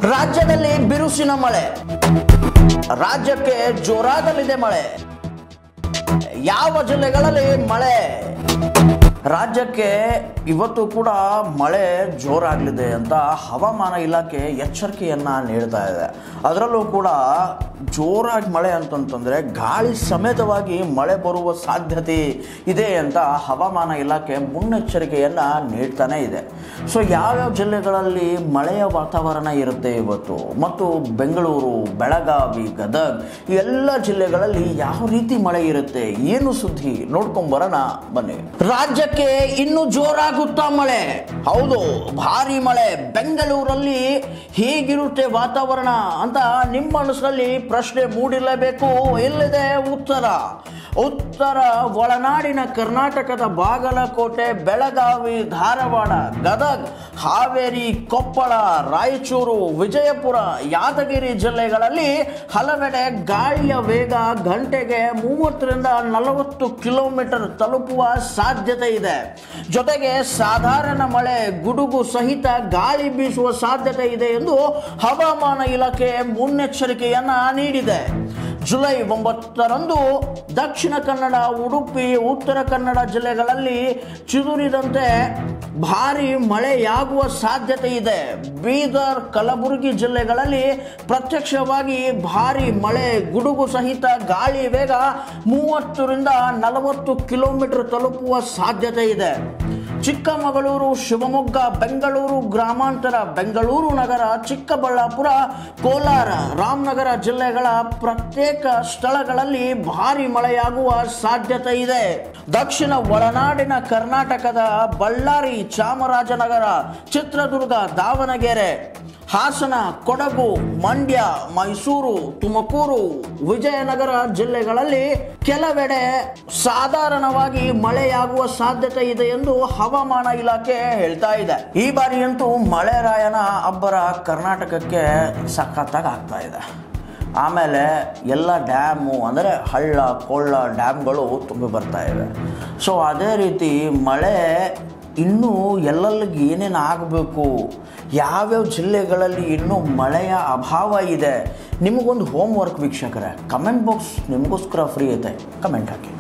ರಾಜ್ಯದಲ್ಲಿ ಬಿರುಸಿನ ಮಳೆ ರಾಜ್ಯಕ್ಕೆ ಜೋರಾಗಲಿದೆ ಮಳೆ ಯಾವ ಜಿಲ್ಲೆಗಳಲ್ಲಿ ಮಳೆ ರಾಜ್ಯಕ್ಕೆ ಇವತ್ತು ಕೂಡ ಮಳೆ ಜೋರಾಗಲಿದೆ ಅಂತ ಹವಾಮಾನ ಇಲಾಖೆ ಎಚ್ಚರಿಕೆಯನ್ನ ನೀಡ್ತಾ ಇದೆ ಅದರಲ್ಲೂ ಕೂಡ ಜೋರಾಗಿ ಮಳೆ ಅಂತಂತಂದ್ರೆ ಗಾಳಿ ಸಮೇತವಾಗಿ ಮಳೆ ಬರುವ ಸಾಧ್ಯತೆ ಇದೆ ಅಂತ ಹವಾಮಾನ ಇಲಾಖೆ ಮುನ್ನೆಚ್ಚರಿಕೆಯನ್ನ ನೀಡ್ತಾನೆ ಇದೆ ಸೊ ಯಾವ್ಯಾವ ಜಿಲ್ಲೆಗಳಲ್ಲಿ ಮಳೆಯ ವಾತಾವರಣ ಇರುತ್ತೆ ಇವತ್ತು ಮತ್ತು ಬೆಂಗಳೂರು ಬೆಳಗಾವಿ ಗದಗ್ ಈ ಎಲ್ಲ ಜಿಲ್ಲೆಗಳಲ್ಲಿ ಯಾವ ರೀತಿ ಮಳೆ ಇರುತ್ತೆ ಏನು ಸುದ್ದಿ ನೋಡ್ಕೊಂಡ್ ಬರೋಣ ಬನ್ನಿ ರಾಜ್ಯಕ್ಕೆ ಇನ್ನು ಜೋರಾಗುತ್ತಾ ಮಳೆ ಹೌದು ಭಾರಿ ಮಳೆ ಬೆಂಗಳೂರಲ್ಲಿ ಹೇಗಿರುತ್ತೆ ವಾತಾವರಣ ಅಂತ ನಿಮ್ಮ ಮನಸ್ಸಲ್ಲಿ ಪ್ರಶ್ನೆ ಮೂಡಿರಲೇಬೇಕು ಎಲ್ಲಿದೆ ಉತ್ತರ ಉತ್ತರ ಒಳನಾಡಿನ ಕರ್ನಾಟಕದ ಬಾಗಲಕೋಟೆ ಬೆಳಗಾವಿ ಧಾರವಾಡ ಗದಗ್ ಹಾವೇರಿ ಕೊಪ್ಪಳ ರಾಯಚೂರು ವಿಜಯಪುರ ಯಾದಗಿರಿ ಜಿಲ್ಲೆಗಳಲ್ಲಿ ಹಲವೆಡೆ ಗಾಳಿಯ ವೇಗ ಗಂಟೆಗೆ ಮೂವತ್ತರಿಂದ ನಲವತ್ತು ಕಿಲೋಮೀಟರ್ ತಲುಪುವ ಸಾಧ್ಯತೆ ಇದೆ ಜೊತೆಗೆ ಸಾಧಾರಣ ಮಳೆ ಗುಡುಗು ಸಹಿತ ಗಾಳಿ ಬೀಸುವ ಸಾಧ್ಯತೆ ಇದೆ ಎಂದು ಹವಾಮಾನ ಇಲಾಖೆ ಮುನ್ನೆಚ್ಚರಿಕೆಯನ್ನ ನೀಡಿದೆ ಜುಲೈ ಒಂಬತ್ತರಂದು ದಕ್ಷಿಣ ಕನ್ನಡ ಉಡುಪಿ ಉತ್ತರ ಕನ್ನಡ ಜಿಲ್ಲೆಗಳಲ್ಲಿ ಚಿದುರಿದಂತೆ ಭಾರಿ ಮಳೆಯಾಗುವ ಸಾಧ್ಯತೆ ಇದೆ ಬೀದರ್ ಕಲಬುರಗಿ ಜಿಲ್ಲೆಗಳಲ್ಲಿ ಪ್ರತ್ಯಕ್ಷವಾಗಿ ಭಾರಿ ಮಳೆ ಗುಡುಗು ಸಹಿತ ಗಾಳಿ ವೇಗ ಮೂವತ್ತರಿಂದ ನಲವತ್ತು ಕಿಲೋಮೀಟರ್ ತಲುಪುವ ಸಾಧ್ಯತೆ ಇದೆ ಚಿಕ್ಕಮಗಳೂರು ಶಿವಮೊಗ್ಗ ಬೆಂಗಳೂರು ಗ್ರಾಮಾಂತರ ಬೆಂಗಳೂರು ನಗರ ಚಿಕ್ಕಬಳ್ಳಾಪುರ ಕೋಲಾರ ರಾಮನಗರ ಜಿಲ್ಲೆಗಳ ಪ್ರತ್ಯೇಕ ಸ್ಥಳಗಳಲ್ಲಿ ಭಾರಿ ಮಳೆಯಾಗುವ ಸಾಧ್ಯತೆ ಇದೆ ದಕ್ಷಿಣ ಒಳನಾಡಿನ ಕರ್ನಾಟಕದ ಬಳ್ಳಾರಿ ಚಾಮರಾಜನಗರ ಚಿತ್ರದುರ್ಗ ದಾವಣಗೆರೆ ಹಾಸನ ಕೊಡಗು ಮಂಡ್ಯ ಮೈಸೂರು ತುಮಕೂರು ವಿಜಯನಗರ ಜಿಲ್ಲೆಗಳಲ್ಲಿ ಕೆಲವೆಡೆ ಸಾಧಾರಣವಾಗಿ ಮಳೆಯಾಗುವ ಸಾಧ್ಯತೆ ಇದೆ ಎಂದು ಹವಾಮಾನ ಇಲಾಖೆ ಹೇಳ್ತಾ ಇದೆ ಈ ಬಾರಿಯಂತೂ ಮಳೆರಾಯನ ಅಬ್ಬರ ಕರ್ನಾಟಕಕ್ಕೆ ಸಖತ್ತಾಗಿ ಆಗ್ತಾ ಇದೆ ಆಮೇಲೆ ಎಲ್ಲ ಡ್ಯಾಮು ಅಂದರೆ ಹಳ್ಳ ಕೊಳ್ಳ ಡ್ಯಾಮ್ಗಳು ತುಂಬಿ ಬರ್ತಾ ಇವೆ ಸೊ ಅದೇ ರೀತಿ ಮಳೆ ಇನ್ನೂ ಎಲ್ಲೆಲ್ಲಿಗೆ ಏನೇನು ಆಗಬೇಕು ಯಾವ್ಯಾವ ಜಿಲ್ಲೆಗಳಲ್ಲಿ ಇನ್ನೂ ಮಳೆಯ ಅಭಾವ ಇದೆ ನಿಮಗೊಂದು ಹೋಮ್ ವರ್ಕ್ ವೀಕ್ಷಕರೇ ಕಮೆಂಟ್ ಬಾಕ್ಸ್ ನಿಮಗೋಸ್ಕರ ಫ್ರೀ ಐತೆ ಕಮೆಂಟ್ ಹಾಕಿ